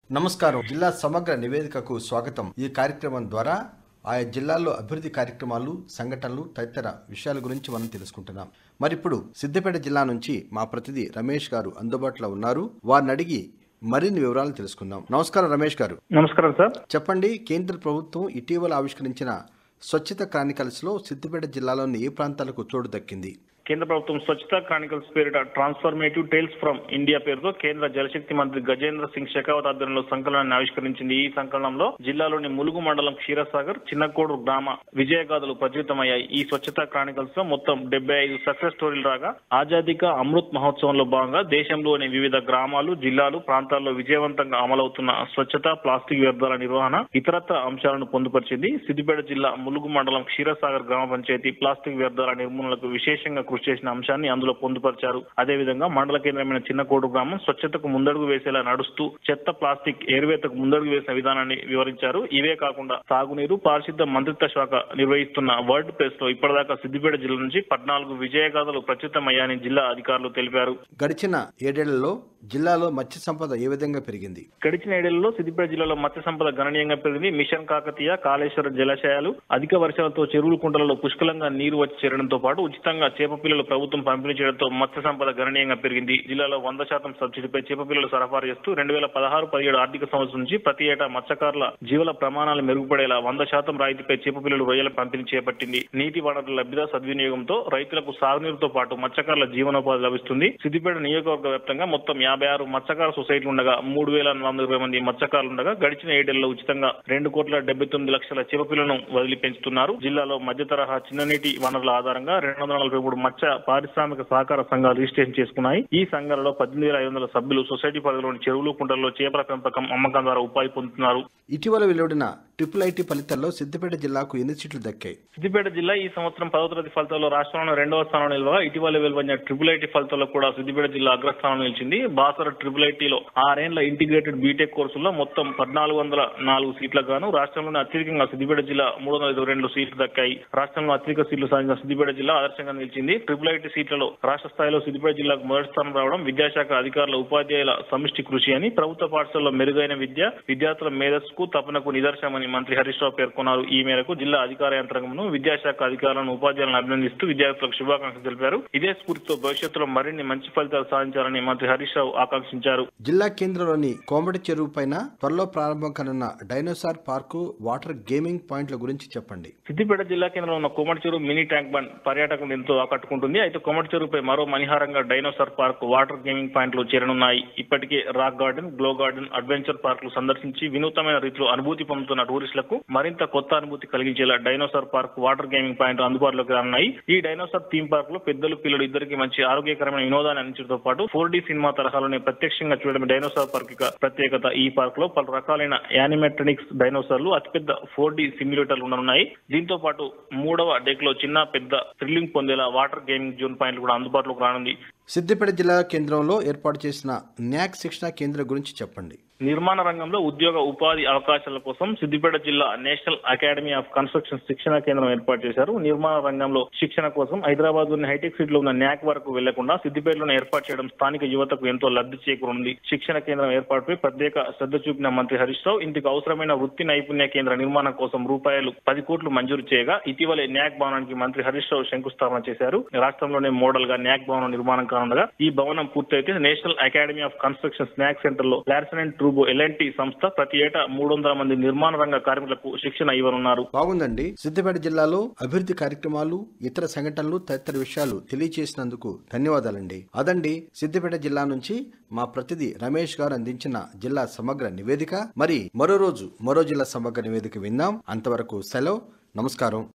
నమస్కారం జిల్లా సమగ్ర నివేదికకు స్వాగతం ఈ కార్యక్రమం ద్వారా ఆయా జిల్లాల్లో అభివృద్ధి కార్యక్రమాలు సంఘటనలు తదితర విషయాల గురించి మనం తెలుసుకుంటున్నాం మరి ఇప్పుడు సిద్దిపేట జిల్లా నుంచి మా ప్రతినిధి రమేష్ గారు అందుబాటులో ఉన్నారు వారిని అడిగి మరిన్ని వివరాలు తెలుసుకుందాం నమస్కారం రమేష్ గారు నమస్కారం సార్ చెప్పండి కేంద్ర ప్రభుత్వం ఇటీవల ఆవిష్కరించిన స్వచ్ఛత క్రానికల్స్ లో సిద్దిపేట జిల్లాలోని ఏ ప్రాంతాలకు చోటు దక్కింది కేంద్ర ప్రభుత్వం స్వచ్ఛత క్రానికల్స్ పేరిట ట్రాన్స్ఫర్మేటివ్ టేల్స్ ఫ్రమ్ ఇండియా పేరుతో కేంద్ర జలశక్తి మంత్రి గజేంద్ర సింగ్ షెకావత్ ఆధ్వర్యంలో సంకలనాన్ని ఆవిష్కరించింది ఈ సంకలనంలో జిల్లాలోని ములుగు మండలం క్షీరసాగర్ చిన్నకోడు గ్రామ విజయగాథలు ప్రచురితమయ్యాయి ఈ స్వచ్ఛత క్రానికల్స్ లో మొత్తం డెబ్బై ఐదు సక్సెస్ స్టోరీలు రాగా ఆజాదీక అమృత్ మహోత్సవంలో భాగంగా దేశంలోని వివిధ గ్రామాలు జిల్లాలు ప్రాంతాల్లో విజయవంతంగా అమలవుతున్న స్వచ్ఛత ప్లాస్టిక్ వ్యర్థాల నిర్వహణ ఇతరత్ర అంశాలను పొందుపరిచింది సిద్దిపేట జిల్లా ములుగు మండలం క్షీరసాగర్ గ్రామ పంచాయతీ ప్లాస్టిక్ వ్యర్థాల నిర్మూలనకు విశేషంగా కృషి చేసిన అంశాన్ని అందులో పొందుపరిచారు అదేవిధంగా మండల కేంద్రమైన చిన్నకోడు గ్రామం స్వచ్ఛతకు ముందడుగు వేసేలా నడుస్తూ చెత్త ప్లాస్టిక్ ఏరువేతకు ముందడుగు వేసిన విధానాన్ని వివరించారు ఇవే కాకుండా సాగునీరు పారిశుద్ధ మంత్రిత్వ శాఖ నిర్వహిస్తున్న వర్డ్ ప్రెస్ లో ఇప్పటిదాకా సిద్దిపేట జిల్లా నుంచి పద్నాలుగు విజయగాథలు ప్రచురితమయ్యాయని జిల్లా అధికారులు తెలిపారు గడిచిన ఏడేళ్లలో జిల్లాలో మత్స్య సంపద ఏ విధంగా పెరిగింది గడిచిన ఏడేళ్లలో సిద్దిపేట జిల్లాలో మత్స్య సంపద గణనీయంగా పెరిగింది మిషన్ కాకతీయ కాళేశ్వర జలాశయాలు అధిక వర్షాలతో చెరువుల కుంటలలో పుష్కలంగా నీరు వచ్చి చేరడంతో పాటు ఉచితంగా చేప పిల్లలు ప్రభుత్వం పంపిణీ చేయడంతో మత్స్య సంపద గణనీయంగా పెరిగింది జిల్లాలో వంద శాతం సబ్సిడీపై చేప పిల్లలు సరఫరా చేస్తూ రెండు వేల పదహారు పదిహేడు ఆర్థిక సంవత్సరం నుంచి ప్రతి ఏటా మత్స్యకారుల జీవన ప్రమాణాలు మెరుగుపడేలా వంద శాతం రాయితీపై చేప పిల్లలు రొయ్యల పంపిణీ చేపట్టింది నీటి వనరుల లభ్యత సద్వినియోగంతో రైతులకు సాగునీరుతో పాటు మత్స్యకారుల జీవనోపాధి లభిస్తుంది సిద్దిపేట నియోజకవర్గ వ్యాప్తంగా మొత్తం యాభై ఆరు మత్స్యకార సొసైటీలు ఉండగా మూడు వేల వంద ఇరవై మంది మత్స్యకారులు ఉండగా గడిచిన ఏడేళ్లలో ఉచితంగా రెండు కోట్ల డెబ్బై తొమ్మిది లక్షల చేపపిల్లను వదిలి పెంచుతున్నారు జిల్లాలో మధ్య తరహా చిన్ననీటి వనరుల ఆధారంగా రెండు వందల నలభై మూడు మత్స్య పారిశ్రామిక సహకార సంఘాలు రిజిస్ట్రేషన్ చేసుకున్నాయి ఈ సంఘాలలో పద్దెనిమిది వేల ఐదు వందల సభ్యులు సొసైటీ పరిధిలోని చెరువులు కుంటల్లో చేపల పెంపకం అమ్మకం ద్వారా ఉపాధి పొందుతున్నారు ఇటీవల వెలువడిన ట్రిపుల్ ఐటీ ఫలితాల్లో సిద్దిపేట జిల్లాకు ఎన్ని సీట్లు దక్కాయి సిద్దిపేట జిల్లా ఈ సంవత్సరం పదో తరగతి ఫలితాల్లో రాష్ట్రంలో రెండవ స్థానంలో నిలవగా ఇటీవల వెలువడిన ట్రిపుల్ ఐటీ ఫలితాల్లో కూడా సిద్దిపేట జిల్లా అగ్రస్థానంలో నిలిచింది బాసర ట్రిపుల్ ఐటీలో ఆరేండ్ల ఇంటిగ్రేటెడ్ బీటెక్ కోర్సుల్లో మొత్తం పద్నాలుగు వందల నాలుగు సీట్లకు గాను రాష్ట్రంలోనే అత్యధికంగా సిద్దిపేట జిల్లా మూడు వందల ఇరవై రెండు సీట్లు దక్కాయి రాష్ట్రంలో అత్యధిక సీట్లు సాధించిన సిద్దిపేట జిల్లా ఆదర్శంగా నిలిచింది ట్రిపుల్ ఐటీ సీట్లలో రాష్ట్ర స్థాయిలో సిద్దిపేట జిల్లాకు మొదటి స్థానం రావడం విద్యాశాఖ అధికారుల ఉపాధ్యాయుల సమిష్టి కృషి అని ప్రభుత్వ పాఠశాలలో మెరుగైన విద్య విద్యార్థుల మేధస్సుకు తపనకు నిదర్శనమని మంత్రి హరీష్ రావు పేర్కొన్నారు ఈ మేరకు జిల్లా అధికార యంత్రాంగంను విద్యాశాఖ అధికారులను ఉపాధ్యాయులను అభినందిస్తూ విద్యార్థులకు శుభాకాంక్షలు తెలిపారు ఇదే స్ఫూర్తితో భవిష్యత్తులో మరిన్ని మంచి ఫలితాలు సాధించాలని మంత్రి హరీష్ రావు ఆకాంక్షించారు జిల్లా కేంద్రంలోని కోమటి చెరువు పైన త్వరలో ప్రారంభం కానున్న డైనోసార్ పార్కు వాటర్ గేమింగ్ పాయింట్ల గురించి చెప్పండి సిద్దిపేట జిల్లా కేంద్రంలో ఉన్న కోమటి చెరువు మినీ ట్యాంక్ బండ్ పర్యాటకులను ఎంతో ఆకట్టుకుంటుంది అయితే కోమటి చెరువుపై మరో మణిహారంగా డైనోసార్ పార్క్ వాటర్ గేమింగ్ పాయింట్లు చేరనున్నాయి ఇప్పటికే rock garden glow garden adventure పార్కులు సందర్శించి వినూతమైన రీతిలో అనుభూతి పొందుతున్న టూరిస్టులకు మరింత కొత్త అనుభూతి కలిగించేలా dinosaur park water gaming point అందుబాటులోకి రానున్నాయి ఈ డైనోసార్ థీమ్ పార్క్ లో పెద్దలు పిల్లలు ఇద్దరికి మంచి ఆరోగ్యకరమైన వినోదాన్ని అందించడంతో పాటు ఫోర్ డి సినిమా తరహాలోనే ప్రత్యక్షంగా చూడడం డైనోసార్ పార్క్ యొక్క ప్రత్యేకత ఈ పార్క్ లో పలు రకాలైన యానిమెట్రానిక్స్ డైనోసార్లు అతిపెద్ద ఫోర్ డి సిమ్యులేటర్లు ఉండనున్నాయి దీంతో పాటు మూడవ డెక్ లో చిన్న పెద్ద థ్రిల్లింగ్ పొందేలా వాటర్ గేమింగ్ జోన్ పాయింట్లు కూడా అందుబాటులోకి రానుంది సిద్దిపేట జిల్లా కేంద్రంలో ఏర్పాటు చేసిన న్యాక్ శిక్షణ కేంద్రం గురించి చెప్పండి నిర్మాణ రంగంలో ఉద్యోగ ఉపాధి అవకాశాల కోసం సిద్దిపేట జిల్లా నేషనల్ అకాడమీ ఆఫ్ కన్స్ట్రక్షన్ శిక్షణ కేంద్రం ఏర్పాటు చేశారు నిర్మాణ రంగంలో శిక్షణ కోసం హైదరాబాద్ లోని హైటెక్ సిటీలో ఉన్న న్యాక్ వరకు వెళ్లకుండా సిద్దిపేటలోనే ఏర్పాటు చేయడం స్థానిక యువతకు ఎంతో లబ్ధి చేకూరుంది శిక్షణ కేంద్రం ఏర్పాటుపై ప్రత్యేక శ్రద్ధ చూపిన మంత్రి హరీష్ రావు ఇందుకు అవసరమైన వృత్తి నైపుణ్య కేంద్ర నిర్మాణం కోసం రూపాయలు పది కోట్లు మంజూరు చేయగా ఇటీవలే న్యాక్ భవనానికి మంత్రి హరీష్ రావు శంకుస్థాపన చేశారు రాష్ట్రంలోనే మోడల్ గా న్యాక్ భవనం నిర్మాణం కానుండగా ఈ భవనం పూర్తయితే నేషనల్ అకాడమీ ఆఫ్ కన్స్ట్రక్షన్ స్నాక్ సెంటర్ లో లార్సన్ అండ్ ట్రూబో ఎల్ఎన్టీ సంస్థ ప్రతి ఏటా మూడు వందల మంది నిర్మాణ రంగ కార్మికులకు శిక్షణ ఇవ్వనున్నారు బాగుందండి సిద్దిపేట జిల్లాలో అభివృద్ధి కార్యక్రమాలు ఇతర సంఘటనలు తదితర విషయాలు తెలియజేసినందుకు ధన్యవాదాలండి అదండి సిద్దిపేట జిల్లా నుంచి మా ప్రతినిధి రమేష్ గారు అందించిన జిల్లా సమగ్ర నివేదిక మరి మరో రోజు మరో జిల్లా సమగ్ర నివేదిక విందాం అంతవరకు సెలవు నమస్కారం